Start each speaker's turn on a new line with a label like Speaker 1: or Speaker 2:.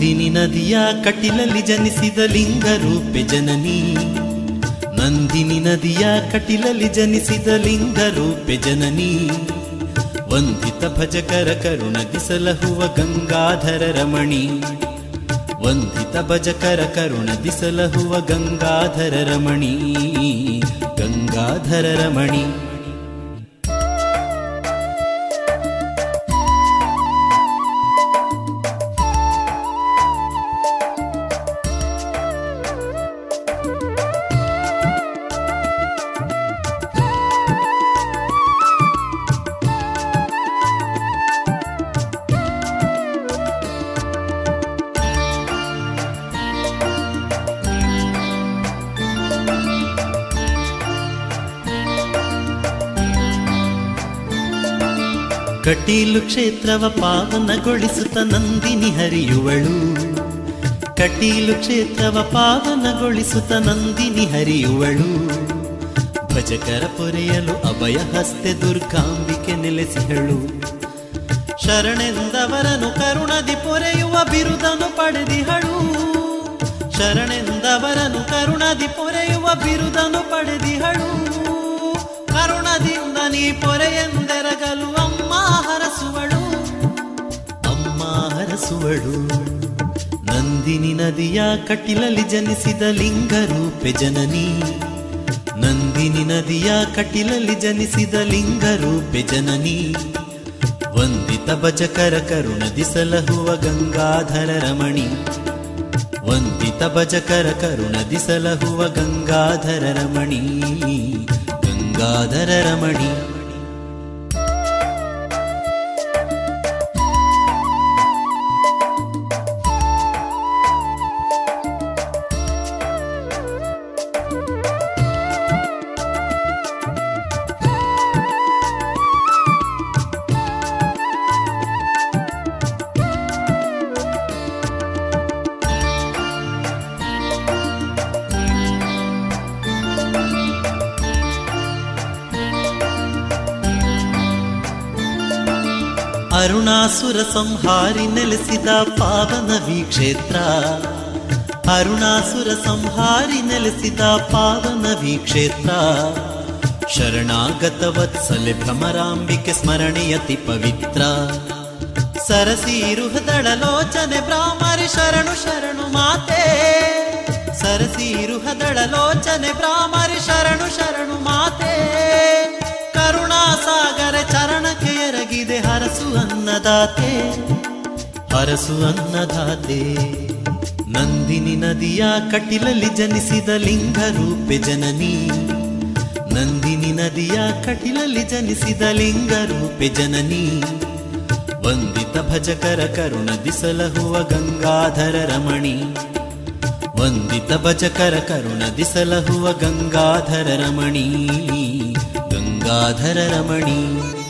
Speaker 1: ನಂದಿನಿ ನದಿಯ ಕಟಿಲಲ್ಲಿ ಜನಿಸಿದ ಲಿಂಗರೂಪೆ ಜನನಿ ನಂದಿನಿ ನದಿಯ ಕಟಿಲಲ್ಲಿ ಜನಿಸಿದ ಲಿಂಗರೂಪೆ ಜನನಿ ವಂದಿತ ಭಜಕರ ಕರುಣದಿಸಲಹುವ ಗಂಗಾಧರ ರಮಣಿ ವಂದಿತ ಭಜಕರ ಕರುಣದಿಸಲಹುವ ಗಂಗಾಧರ ರಮಣಿ ಗಂಗಾಧರ ರಮಣಿ ಕಟೀಲು ಕ್ಷೇತ್ರವ ಪಾವನಗೊಳಿಸುತ್ತ ನಂದಿನಿ ಹರಿಯುವಳು ಕಟೀಲು ಕ್ಷೇತ್ರವ ಪಾವನಗೊಳಿಸುತ್ತ ನಂದಿನಿ ಹರಿಯುವಳು ಭಜಕರ ಪೊರೆಯಲು ಅಭಯ ಹಸ್ತೆ ದುರ್ಗಾಂಬಿಕೆ ನೆಲೆಸಿಹಳು ಶರಣೆಂದವರನು ಕರುಣದಿ ಪೊರೆಯುವ ಬಿರುದನು ಪಡೆದಿಹಳು ಶರಣೆಂದವರನು ಕರುಣದಿ ಪೊರೆಯುವ ಬಿರುದನು ಪಡೆದಿಹಳು ಕರುಣದಿಂದ ನೀ ಪೊರೆಯೆಂದೆರಗಲು ಅಮ್ಮ ಹರಸುವಳು ಅಮ್ಮ ಹರಸುವಳು ನಂದಿನಿ ನದಿಯ ಕಟಿಲಲ್ಲಿ ಜನಿಸಿದ ಲಿಂಗರೂಪೆ ಜನನಿ ನಂದಿನಿ ನದಿಯ ಕಟಿಲಲ್ಲಿ ಜನಿಸಿದ ಲಿಂಗರೂಪೆ ಜನನಿ ವಂದಿತ ಭಜಕರ ಕರುಣದಿಸಲಹುವ ಗಂಗಾಧರ ರಮಣಿ ವಂದಿತ ಭಜಕರ ಕರುಣದಿಸಲಹುವ ಗಂಗಾಧರ ರಮಣಿ ಗಂಗಾಧರ ರಮಣಿ ಅರುಣಾಸುರ ಸಂಹಾರಿ ನೆಲೆಸಿದ ಪಾವನವಿ ಕ್ಷೇತ್ರ ಅರುಣಾಸುರ ಸಂಹಾರಿ ನೆಲೆಸಿದ ಪಾವನವಿ ಕ್ಷೇತ್ರ ಶರಣಾಗತ ವತ್ಸಲೆ ಭ್ರಮರಾಂಬಿಕೆ ಸ್ಮರಣೆಯತಿ ಪವಿತ್ರ ಸರಸೀರುಹದಳಲೋಚನೆ ಬ್ರಾಹ್ಮರಿ ಶರಣು ಶರಣು ಮಾತೆ ಸರಸೀರುಹದಳಲೋಚನೆ ಬ್ರಾಹ್ಮರಿ ಶರಣು ಶರಣು ಮಾತೆ ಕರುಣಾಸಾಗರ ಚರಣಕ್ಕೆ ಎರಗಿದೆ ಹರಸು ಅನ್ನದಾತೆ ಹರಸು ಅನ್ನದಾತೆ ನಂದಿನಿ ನದಿಯ ಕಟಿಲಲ್ಲಿ ಜನಿಸಿದ ಲಿಂಗರೂಪೆ ಜನನಿ ನಂದಿನಿ ನದಿಯ ಕಟಿಲಲ್ಲಿ ಜನಿಸಿದ ಲಿಂಗರೂಪೆ ಜನನಿ ವಂದಿತ ಭಜಕರ ಕರುಣದಿಸಲಹುವ ಗಂಗಾಧರ ರಮಣಿ ವಂದಿತ ಭಜಕರ ಕರುಣದಿಸಲಹುವ ಗಂಗಾಧರ ರಮಣಿ ಗಂಗಾಧರ ರಮಣಿ